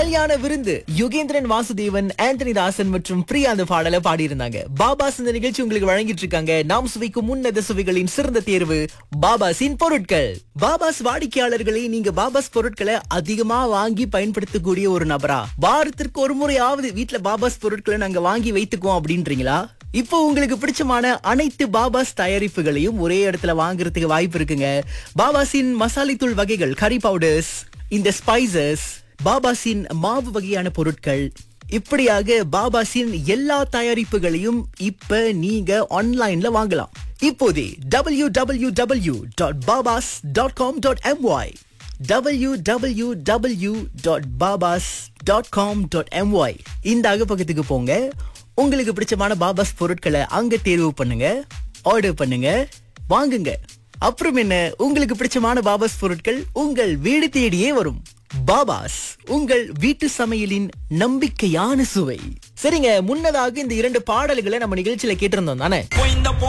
கல்யாண விருந்து யுகேந்திரன் வாசுதேவன் ஆண்டனி தாசன் மற்றும் பிரியா அந்த பாடலை பாடியிருந்தாங்க பாபாஸ் இந்த நிகழ்ச்சி உங்களுக்கு வழங்கிட்டு இருக்காங்க நாம் சுவைக்கும் உன்னத சுவைகளின் சிறந்த தேர்வு பாபாஸின் பொருட்கள் பாபாஸ் வாடிக்கையாளர்களை நீங்க பாபாஸ் பொருட்களை அதிகமா வாங்கி பயன்படுத்தக்கூடிய ஒரு நபரா வாரத்திற்கு ஒரு முறையாவது வீட்ல பாபாஸ் பொருட்களை நாங்க வாங்கி வைத்துக்குவோம் அப்படின்றீங்களா இப்போ உங்களுக்கு பிடிச்சமான அனைத்து பாபாஸ் தயாரிப்புகளையும் ஒரே இடத்துல வாங்குறதுக்கு வாய்ப்பு இருக்குங்க பாபாஸின் மசாலை தூள் வகைகள் கறி பவுடர்ஸ் இந்த ஸ்பைசஸ் பாபாஸின் மாவு வகையான பொருட்கள் இப்படியாக பாபாஸின் எல்லா தயாரிப்புகளையும் இப்ப நீங்க ஆன்லைன்ல வாங்கலாம் இப்போதே W W W dot Babas dot com dot M Y W W W dot Babas dot com dot M Y இந்த அகப்பக்கத்துக்கு போங்க உங்களுக்கு பிடிச்சமான பாபாஸ் பொருட்களை அங்க தேர்வு பண்ணுங்க ஆர்டர் பண்ணுங்க வாங்குங்க அப்புறம் என்ன உங்களுக்கு பிடிச்சமான பாபாஸ் பொருட்கள் உங்கள் வீடு தேடியே வரும் பாபாஸ் உங்கள் வீட்டு சமையலின் நம்பிக்கையான சுவை சரிங்க முன்னதாக இந்த இரண்டு பாடல்களை நம்ம நிகழ்ச்சியில கேட்டிருந்தோம் தானே இந்த